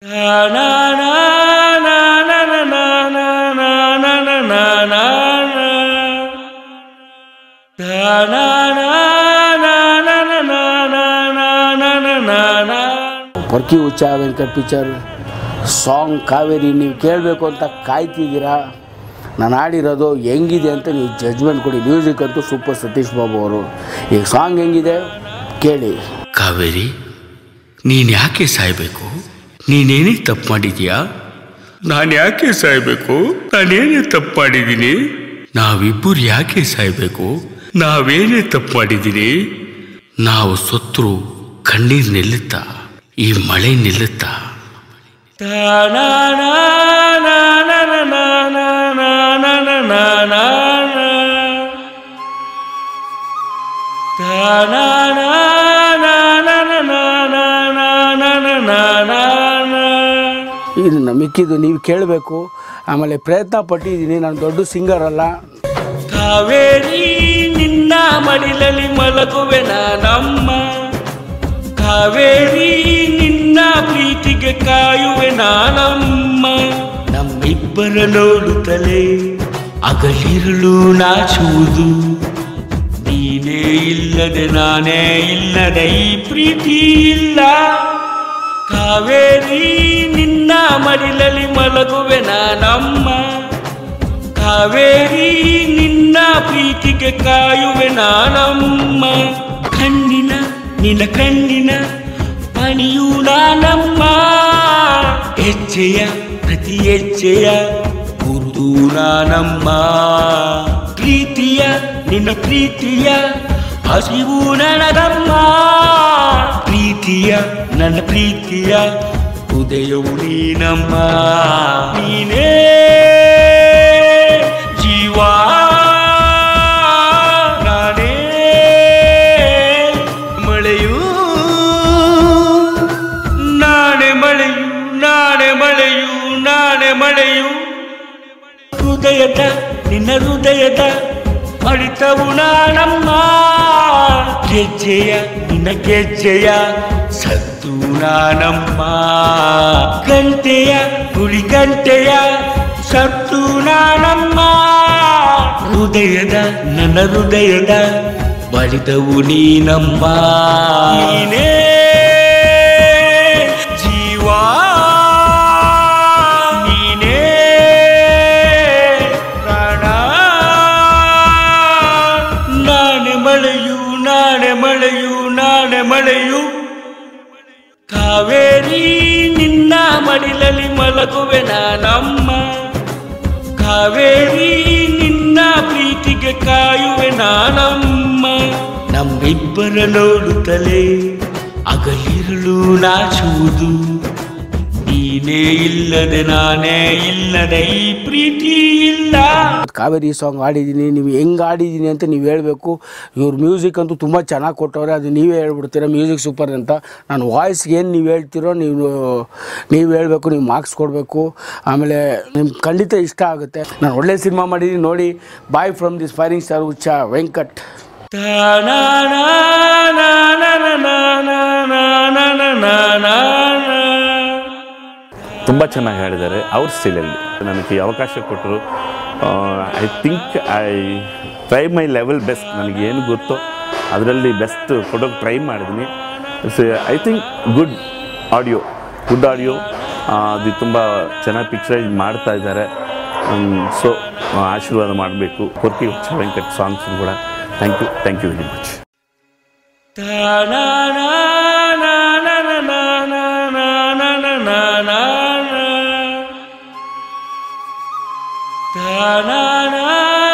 perky ಉಚ್ಚ Venkat picture song Kaveri ನೀವು ಕೇಳಬೇಕು ಅಂತ ಕಾಯ್ತಿದ್ದೀರಾ ನಾನು ಆಡಿರೋದು ಹೆಂಗಿದೆ ಅಂತ ನೀವು ಜಡ್ಜ್ಮೆಂಟ್ ಕೊಡಿ ಮ್ಯೂಸಿಕ್ ಅಂತೂ ಸೂಪರ್ ಸತೀಶ್ ಬಾಬು ಅವರು ಈಗ ಸಾಂಗ್ ಹೆಂಗಿದೆ ಕೇಳಿ ಕಾವೇರಿ ನೀನು ಯಾಕೆ ಸಾಯ್ಬೇಕು ನೀನೇನೇ ತಪ್ಪು ಮಾಡಿದ್ಯಾ ನಾನು ಯಾಕೆ ಸಾಯ್ಬೇಕು ನಾನೇನೇ ತಪ್ಪು ಮಾಡಿದ್ದೀನಿ ನಾವಿಬ್ಬರು ಯಾಕೆ ಸಾಯ್ಬೇಕು ನಾವೇನೇ ತಪ್ಪು ಮಾಡಿದ್ದೀನಿ ನಾವು ಸೊತ್ತರು ಕಣ್ಣೀರು ನಿಲ್ಲುತ್ತಾ ಈ ಮಳೆ ನಿಲ್ಲುತ್ತಾ ಇದನ್ನು ಮಿಕ್ಕಿದ್ದು ನೀವು ಕೇಳಬೇಕು ಆಮೇಲೆ ಪ್ರಯತ್ನ ಪಟ್ಟಿದ್ದೀನಿ ನಾನು ದೊಡ್ಡ ಸಿಂಗರ್ ಅಲ್ಲ ಕಾವೇರಿ ನಿನ್ನ ಮಡಿಲಲ್ಲಿ ಮಲಗುವೆ ನಾನಮ್ಮ ಕಾವೇರಿ ನಿನ್ನ ಪ್ರೀತಿಗೆ ಕಾಯುವೆ ನಾನಮ್ಮ ನಮ್ಮಿಬ್ಬರ ನೋಡುತ್ತಲೇ ಅಗಲಿರುಳು ನಾಚುವುದು ನೀನೇ ಇಲ್ಲದೆ ನಾನೇ ಇಲ್ಲದೆ ಈ ಪ್ರೀತಿ ಇಲ್ಲ ಕಾವೇರಿ ನಿನ್ನ ಮಡಿಲಲ್ಲಿ ಮಲಗುವೆ ನಾನಮ್ಮ ಕಾವೇರಿ ನಿನ್ನ ಪ್ರೀತಿಗೆ ಕಾಯುವೆ ನಾನಮ್ಮ ಕಣ್ಣಿನ ನಿನ್ನ ಕಣ್ಣಿನ ಪಣಿಯು ನಾನಮ್ಮ ಹೆಜ್ಜೆಯ ಪ್ರತಿ ಹೆಜ್ಜೆಯ ಗುರುತು ನಾನಮ್ಮ ಪ್ರೀತಿಯ ನಿನ್ನ ಪ್ರೀತಿಯ ಹಸಿವು ನನಗಮ್ಮ ಪ್ರೀತಿಯ ನನ್ನ ಪ್ರೀತಿಯ ಹೃದಯವು ನೀನಮ್ಮ ನೀನೇ ಜೀವ ನಾನೇ ಮಳೆಯೂ ನಾಳೆ ಮಳೆಯು ನಾಳೆ ಮಳೆಯು ನಾಳೆ ಮಳೆಯು ಹೃದಯದ ನಿನ್ನ ಹೃದಯದ ಅಳಿತವು ನಾನಮ್ಮ ಗೆಜ್ಜೆಯ ನಿನ್ನ ಗೆಜ್ಜೆಯ ಸತ್ತು ನಾನಮ್ಮ ಗಂಟೆಯ ಗುಳಿ ಗಂಟೆಯ ಸತ್ತು ನಾನಮ್ಮ ಹೃದಯದ ನನ್ನ ಹೃದಯದ ಬಳಿದವು ನೀನಮ್ಮ ನೀನೇ ಜೀವ ನೀನೇ ಪ್ರಾಣ ನಾಳೆ ಮಳೆಯು ನಾಳೆ ಮಳೆಯು ನಾಳೆ ಮಳೆಯು ಕಾವೇರಿ ನಿನ್ನ ಮಡಿಲಲ್ಲಿ ಮಲಗುವೆ ನಾನಮ್ಮ ಕಾವೇರಿ ನಿನ್ನ ಪ್ರೀತಿಗೆ ಕಾಯುವೆ ನಾನಮ್ಮ ನಮ್ಮಿಬ್ಬರ ನೋಡುತ್ತಲೇ ಅಗಲಿರುಳು ನಾಚುವುದು ನೀನೇ ಇಲ್ಲದೆ ನಾನೇ ಇಲ್ಲದೆ ಈ ಪ್ರೀತಿ ಇಲ್ಲ ಕಾವೇರಿ ಸಾಂಗ್ ಆಡಿದ್ದೀನಿ ನೀವು ಹೆಂಗೆ ಆಡಿದ್ದೀನಿ ಅಂತ ನೀವು ಹೇಳಬೇಕು ಇವ್ರ ಮ್ಯೂಸಿಕ್ ಅಂತೂ ತುಂಬ ಚೆನ್ನಾಗಿ ಕೊಟ್ಟವ್ರೆ ಅದು ನೀವೇ ಹೇಳ್ಬಿಡ್ತೀರ ಮ್ಯೂಸಿಕ್ ಸೂಪರ್ ಅಂತ ನಾನು ವಾಯ್ಸ್ಗೆ ಏನು ನೀವು ಹೇಳ್ತೀರೋ ನೀವು ನೀವು ಹೇಳಬೇಕು ನೀವು ಮಾರ್ಕ್ಸ್ ಕೊಡಬೇಕು ಆಮೇಲೆ ನಿಮ್ಗೆ ಖಂಡಿತ ಇಷ್ಟ ಆಗುತ್ತೆ ನಾನು ಒಳ್ಳೆ ಸಿನಿಮಾ ಮಾಡಿದ್ದೀನಿ ನೋಡಿ bye from this firing star Huccha Venkat ತುಂಬ ಚೆನ್ನಾಗಿ ಹಾಡಿದ್ದಾರೆ ಅವ್ರ ಸ್ಟೈಲಲ್ಲಿ ನನಗೆ ಈ ಅವಕಾಶ ಕೊಟ್ಟರು I think I try my level best ನನಗೆ ಏನು ಗೊತ್ತೋ ಅದರಲ್ಲಿ ಬೆಸ್ಟ್ ಕೊಡೋಕೆ ಟ್ರೈ ಮಾಡಿದ್ದೀನಿ I think good audio good audio ಅದು ತುಂಬ ಚೆನ್ನಾಗಿ ಪಿಕ್ಚರೈಸ್ ಮಾಡ್ತಾ ಇದ್ದಾರೆ ಸೊ ಆಶೀರ್ವಾದ ಮಾಡಬೇಕು ಕೊರ್ಕಿ ಹುಚ್ಚ ವೆಂಕಟ್ ಸಾಂಗ್ಸ್ ಕೂಡ thank you thank you very much Ta-na-na-na-na-na-na-na-na